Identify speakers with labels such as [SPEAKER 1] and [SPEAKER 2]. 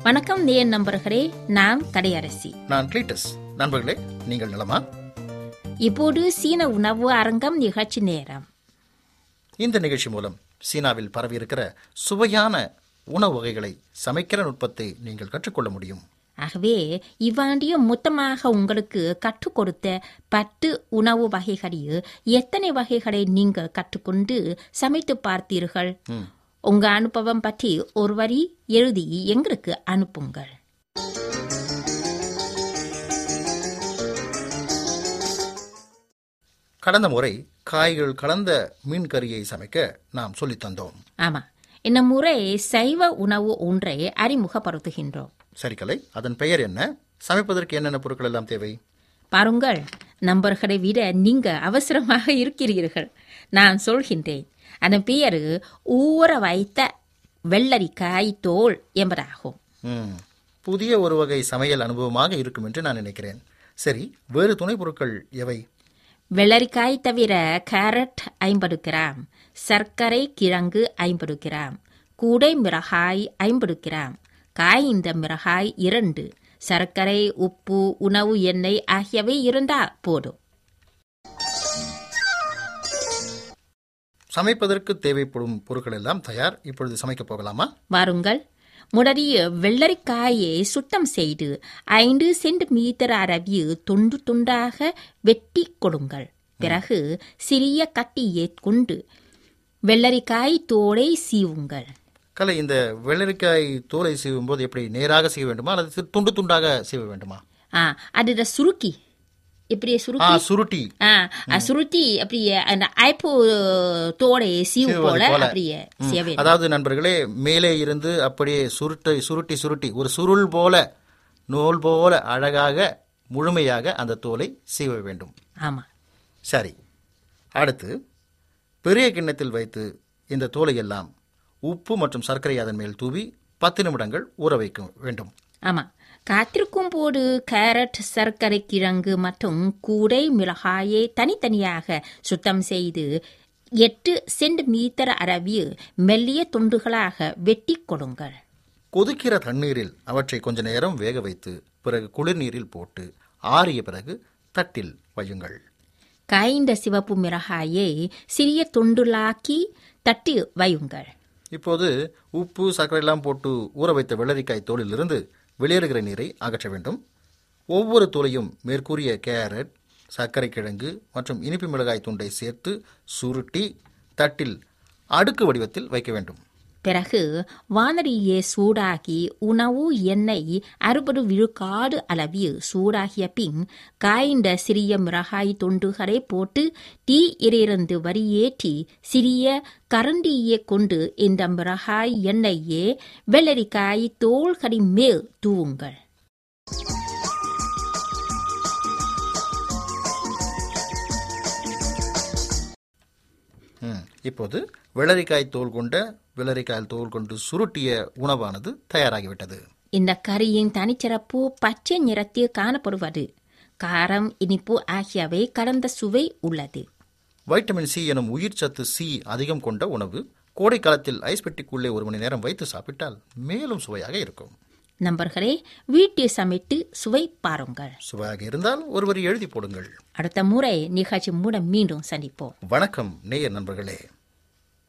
[SPEAKER 1] வணக்கம் நேர் நண்பர்களே நான் கடையரசி
[SPEAKER 2] நான் கிளீட்டஸ் நண்பர்களே நீங்கள் நலமா
[SPEAKER 1] இப்போது சீன உணவு அரங்கம் நிகழ்ச்சி நேரம்
[SPEAKER 2] இந்த நிகழ்ச்சி மூலம் சீனாவில் பரவியிருக்கிற சுவையான உணவு வகைகளை சமைக்கிற நுட்பத்தை நீங்கள் கற்றுக்கொள்ள முடியும்
[SPEAKER 1] ஆகவே இவ்வாண்டியும் மொத்தமாக உங்களுக்கு கற்றுக் கொடுத்த பத்து உணவு வகைகளில் எத்தனை வகைகளை நீங்கள் கற்றுக்கொண்டு சமைத்து பார்த்தீர்கள் உங்க அனுபவம் பற்றி ஒரு வரி எழுதி எங்களுக்கு அனுப்புங்கள்
[SPEAKER 2] கடந்த முறை காய்கள் கலந்த மீன் கறியை சமைக்க நாம் சொல்லித் தந்தோம்
[SPEAKER 1] ஆமா இந்த முறை சைவ உணவு ஒன்றை அறிமுகப்படுத்துகின்றோம்
[SPEAKER 2] சரி கலை அதன் பெயர் என்ன சமைப்பதற்கு என்னென்ன பொருட்கள் எல்லாம் தேவை
[SPEAKER 1] பாருங்கள் நண்பர்களை விட நீங்க அவசரமாக இருக்கிறீர்கள் நான் சொல்கின்றேன் அதன் பெயர் ஊற வைத்த வெள்ளரிக்காய் தோல் என்பதாகும்
[SPEAKER 2] ம், புதிய ஒரு வகை சமையல் அனுபவமாக இருக்கும் என்று நான் நினைக்கிறேன் சரி வேறு துணை பொருட்கள் எவை
[SPEAKER 1] வெள்ளரிக்காய் தவிர கேரட் ஐம்பது கிராம் சர்க்கரை கிழங்கு ஐம்பது கிராம் கூடை மிளகாய் ஐம்பது கிராம் காய்ந்த மிளகாய் இரண்டு சர்க்கரை உப்பு உணவு எண்ணெய் ஆகியவை இருந்தால் போதும்
[SPEAKER 2] சமைப்பதற்கு தேவைப்படும் பொருட்கள் எல்லாம் தயார் இப்பொழுது சமைக்கப் போகலாமா
[SPEAKER 1] வாருங்கள் முதலிய வெள்ளரிக்காயை சுத்தம் செய்து ஐந்து சென்டிமீட்டர் அளவில் துண்டு துண்டாக வெட்டி கொடுங்கள் பிறகு சிறிய கட்டியை கொண்டு வெள்ளரிக்காய் தோலை சீவுங்கள்
[SPEAKER 2] கலை இந்த வெள்ளரிக்காய் தோலை சீவும் போது எப்படி நேராக செய்ய வேண்டுமா அல்லது சி- துண்டு துண்டாக செய்ய வேண்டுமா
[SPEAKER 1] ஆ அதுல சுருக்கி இப்படியே
[SPEAKER 2] ஆ
[SPEAKER 1] சுருக்கி
[SPEAKER 2] சுருட்டி
[SPEAKER 1] ஆ அ, சுருட்டி அப்படியே அந்த ஐப்பு தோலை சீவு
[SPEAKER 2] சீவுவது
[SPEAKER 1] போல
[SPEAKER 2] போல.
[SPEAKER 1] அப்படியே
[SPEAKER 2] ம்.
[SPEAKER 1] செய்ய வேண்டும்
[SPEAKER 2] அதாவது நண்பர்களே மேலே இருந்து அப்படியே சுருட்டை சுருட்டி சுருட்டி ஒரு சுருள் போல நூல் போல அழகாக முழுமையாக அந்த தோலை சீவ வேண்டும்
[SPEAKER 1] ஆமா
[SPEAKER 2] சரி அடுத்து பெரிய கிண்ணத்தில் வைத்து இந்த தோலை எல்லாம் உப்பு மற்றும் சர்க்கரை அதன் மேல் தூவி பத்து நிமிடங்கள் ஊற வைக்க வேண்டும்
[SPEAKER 1] ஆமா காத்திருக்கும் போது கேரட் சர்க்கரை கிழங்கு மற்றும் கூடை மிளகாயை தனித்தனியாக சுத்தம் செய்து எட்டு சென்டிமீட்டர் அளவில் மெல்லிய துண்டுகளாக வெட்டி கொடுங்கள்
[SPEAKER 2] கொதிக்கிற தண்ணீரில் அவற்றை கொஞ்ச நேரம் வேக வைத்து பிறகு குளிர்நீரில் போட்டு ஆறிய பிறகு தட்டில் வையுங்கள்
[SPEAKER 1] காய்ந்த சிவப்பு மிளகாயை சிறிய துண்டுலாக்கி தட்டி வையுங்கள்
[SPEAKER 2] இப்போது உப்பு சர்க்கரை எல்லாம் போட்டு ஊற வைத்த வெள்ளரிக்காய் தோலிலிருந்து வெளியேறுகிற நீரை அகற்ற வேண்டும் ஒவ்வொரு தோலையும் மேற்கூறிய கேரட் சர்க்கரை கிழங்கு மற்றும் இனிப்பு மிளகாய் துண்டை சேர்த்து சுருட்டி தட்டில் அடுக்கு வடிவத்தில் வைக்க வேண்டும்
[SPEAKER 1] பிறகு வானலியை சூடாக்கி உணவு எண்ணெய் அறுபது விழுக்காடு அளவில் சூடாகிய பின் காய்ந்த சிறிய மிளகாய் துண்டுகளை போட்டு தீயிலிருந்து வரியேற்றி சிறிய கரண்டியை கொண்டு இந்த மிளகாய் எண்ணெயை வெள்ளரிக்காய் தோள்களின் மேல் தூவுங்கள்
[SPEAKER 2] ம், இப்போது வெள்ளரிக்காய் தோல் கொண்ட வெள்ளரிக்காய் தோல் கொண்டு சுருட்டிய உணவானது தயாராகிவிட்டது
[SPEAKER 1] இந்த கறியின் தனிச்சிறப்பு பச்சை நிறத்தில் காணப்படுவது காரம் இனிப்பு ஆகியவை கலந்த சுவை உள்ளது
[SPEAKER 2] வைட்டமின் சி எனும் உயிர் சத்து சி அதிகம் கொண்ட உணவு கோடை காலத்தில் ஐஸ் பெட்டிக்குள்ளே ஒரு மணி நேரம் வைத்து சாப்பிட்டால் மேலும் சுவையாக இருக்கும்
[SPEAKER 1] நண்பர்களே வீட்டில் சமைத்து சுவை பாருங்கள்
[SPEAKER 2] சுவையாக இருந்தால் ஒருவர் எழுதி போடுங்கள்
[SPEAKER 1] அடுத்த முறை நிகழ்ச்சி மூலம் மீண்டும் சந்திப்போம்
[SPEAKER 2] வணக்கம் நேயர் நண்பர்களே